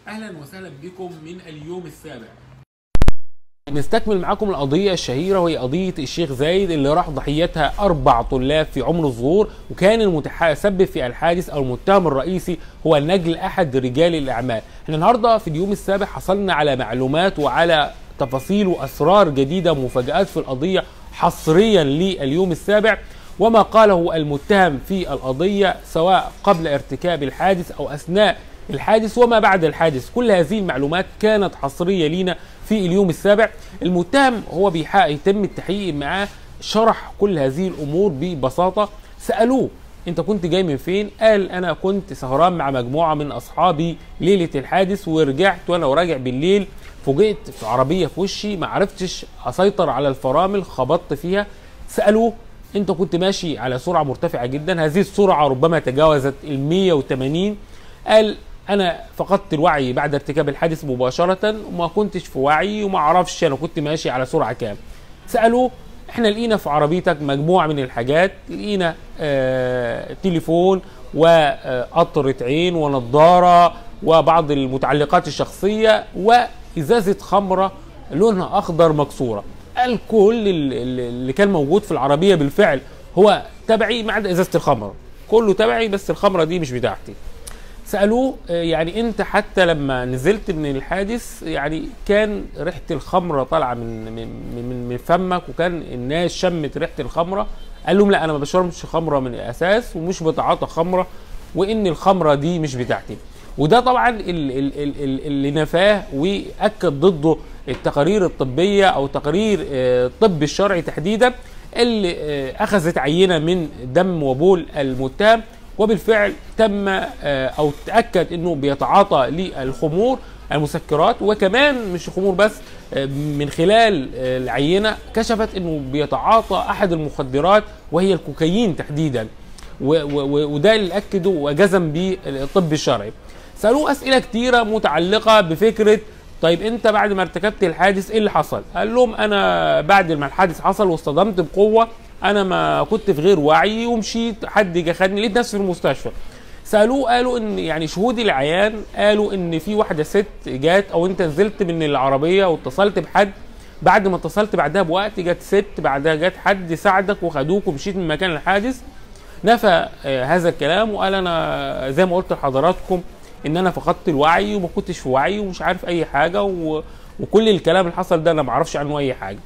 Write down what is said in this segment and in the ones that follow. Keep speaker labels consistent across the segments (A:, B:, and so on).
A: اهلا وسهلا بكم من اليوم السابع
B: نستكمل معاكم القضية الشهيرة وهي قضية الشيخ زايد اللي راح ضحيتها أربع طلاب في عمر الظهور وكان المتسبب في الحادث أو المتهم الرئيسي هو نجل أحد رجال الأعمال. احنا النهاردة في اليوم السابع حصلنا على معلومات وعلى تفاصيل وأسرار جديدة ومفاجآت في القضية حصريا لليوم السابع وما قاله المتهم في القضية سواء قبل ارتكاب الحادث أو أثناء الحادث وما بعد الحادث كل هذه المعلومات كانت حصرية لينا في اليوم السابع المتهم هو بيحقق يتم التحقيق معاه شرح كل هذه الأمور ببساطة سألوه انت كنت جاي من فين قال انا كنت سهران مع مجموعة من اصحابي ليلة الحادث ورجعت وانا وراجع بالليل فوجئت في عربية في وشي ما عرفتش اسيطر على الفرامل خبطت فيها سألوه انت كنت ماشي على سرعة مرتفعة جدا هذه السرعة ربما تجاوزت ال 180 قال انا فقدت الوعي بعد ارتكاب الحادث مباشره وما كنتش في وعي وما اعرفش انا كنت ماشي على سرعه كام سالوه احنا لقينا في عربيتك مجموعه من الحاجات لقينا آه تليفون وقطره عين ونضاره وبعض المتعلقات الشخصيه وازازه خمره لونها اخضر مكسوره قال كل اللي كان موجود في العربيه بالفعل هو تبعي ما عدا ازازه الخمره كله تبعي بس الخمره دي مش بتاعتي سالوه يعني انت حتى لما نزلت من الحادث يعني كان ريحه الخمره طالعه من من من, من فمك وكان الناس شمت ريحه الخمره قال لهم لا انا ما بشربش خمره من الاساس ومش بتعاطى خمره وان الخمره دي مش بتاعتي وده طبعا اللي نفاه واكد ضده التقارير الطبيه او تقارير الطب الشرعي تحديدا اللي اخذت عينه من دم وبول المتهم وبالفعل تم او تاكد انه بيتعاطى للخمور المسكرات وكمان مش الخمور بس من خلال العينه كشفت انه بيتعاطى احد المخدرات وهي الكوكايين تحديدا وده اللي اكده وجزم به الطب الشرعي سالوه اسئله كتيره متعلقه بفكره طيب انت بعد ما ارتكبت الحادث ايه اللي حصل؟ قال لهم انا بعد ما الحادث حصل واصطدمت بقوه انا ما كنت في غير وعي ومشيت حد جه خدني لقيت نفسي في المستشفى سالوه قالوا ان يعني شهود العيان قالوا ان في واحده ست جات او انت نزلت من العربيه واتصلت بحد بعد ما اتصلت بعدها بوقت جت ست بعدها جت حد ساعدك وخدوك ومشيت من مكان الحادث نفى هذا الكلام وقال انا زي ما قلت لحضراتكم ان انا فقدت الوعي وما كنتش في وعي ومش عارف اي حاجه و... وكل الكلام اللي حصل ده انا ما اعرفش عنه اي حاجه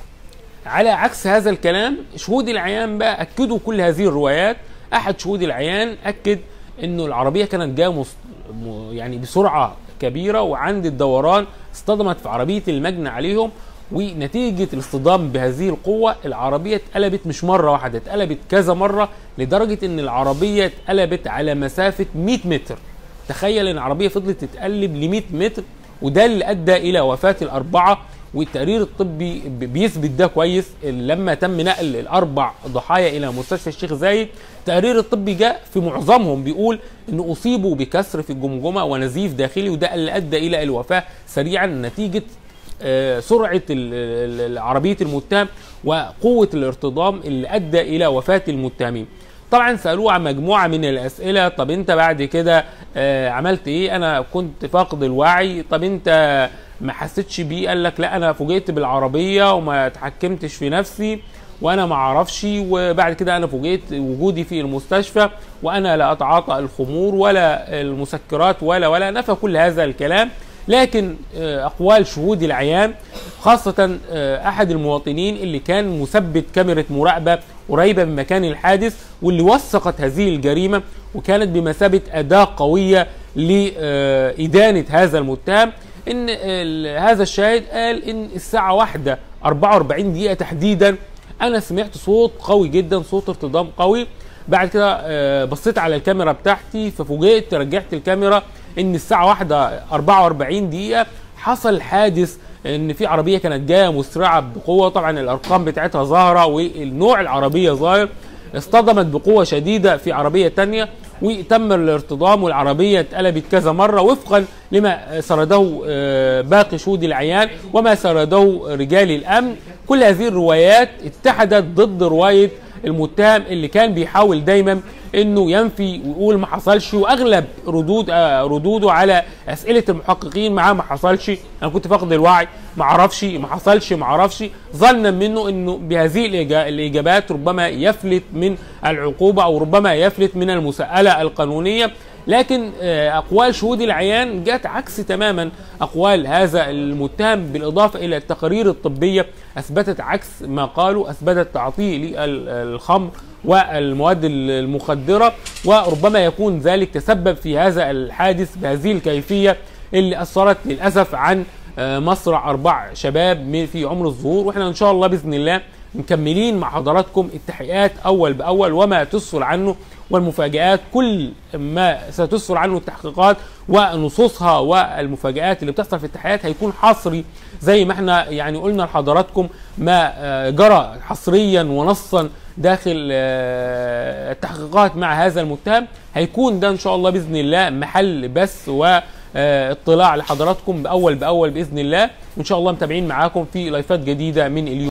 B: على عكس هذا الكلام شهود العيان بقى اكدوا كل هذه الروايات احد شهود العيان اكد انه العربيه كانت جايه مص... يعني بسرعه كبيره وعند الدوران اصطدمت في عربيه المجني عليهم ونتيجه الاصطدام بهذه القوه العربيه اتقلبت مش مره واحده اتقلبت كذا مره لدرجه ان العربيه اتقلبت على مسافه 100 متر تخيل ان العربيه فضلت تتقلب ل 100 متر وده اللي ادى الى وفاه الاربعه والتقرير الطبي بيثبت ده كويس لما تم نقل الاربع ضحايا الى مستشفى الشيخ زايد التقرير الطبي جاء في معظمهم بيقول ان اصيبوا بكسر في الجمجمه ونزيف داخلي وده اللي ادى الى الوفاه سريعا نتيجه سرعه عربيه المتهم وقوه الارتطام اللي ادى الى وفاه المتهمين طبعا سالوه عن مجموعه من الاسئله طب انت بعد كده عملت ايه انا كنت فاقد الوعي طب انت ما حسيتش بيه قال لك لا انا فوجئت بالعربيه وما اتحكمتش في نفسي وانا ما اعرفش وبعد كده انا فوجئت وجودي في المستشفى وانا لا اتعاطى الخمور ولا المسكرات ولا ولا نفى كل هذا الكلام لكن اقوال شهود العيان خاصة احد المواطنين اللي كان مثبت كاميرا مراقبة قريبة من مكان الحادث واللي وثقت هذه الجريمة وكانت بمثابة اداة قوية لإدانة هذا المتهم ان هذا الشاهد قال ان الساعة واحدة 44 دقيقة تحديدا انا سمعت صوت قوي جدا صوت ارتطام قوي بعد كده بصيت على الكاميرا بتاعتي ففوجئت رجعت الكاميرا ان الساعة واحدة 44 دقيقة حصل حادث ان في عربية كانت جاية مسرعة بقوة طبعا الارقام بتاعتها ظاهرة والنوع العربية ظاهر اصطدمت بقوة شديدة في عربية تانية وتم الارتطام والعربية اتقلبت كذا مرة وفقا لما سرده باقي شهود العيان وما سرده رجال الأمن كل هذه الروايات اتحدت ضد رواية المتهم اللي كان بيحاول دايما انه ينفي ويقول ما حصلش واغلب ردود آه ردوده على اسئله المحققين معاه ما حصلش انا كنت فاقد الوعي ما اعرفش ما حصلش ما اعرفش ظنا منه انه بهذه الإجا- الاجابات ربما يفلت من العقوبه او ربما يفلت من المساءله القانونيه لكن آه، اقوال شهود العيان جت عكس تماما اقوال هذا المتهم بالاضافه الى التقارير الطبيه اثبتت عكس ما قالوا اثبتت تعاطيه للخمر والمواد المخدره وربما يكون ذلك تسبب في هذا الحادث بهذه الكيفيه اللي اثرت للاسف عن آه، مصرع اربع شباب من- في عمر الظهور واحنا ان شاء الله باذن الله مكملين مع حضراتكم التحقيقات اول باول وما تسفر عنه والمفاجآت كل ما ستسفر عنه التحقيقات ونصوصها والمفاجآت اللي بتحصل في التحقيقات هيكون حصري زي ما احنا يعني قلنا لحضراتكم ما آه، جرى حصريا ونصا داخل آه، التحقيقات مع هذا المتهم هيكون ده ان شاء الله باذن الله محل بث و آه، اطلاع لحضراتكم باول باول باذن الله وان شاء الله متابعين معاكم في لايفات جديده من اليوم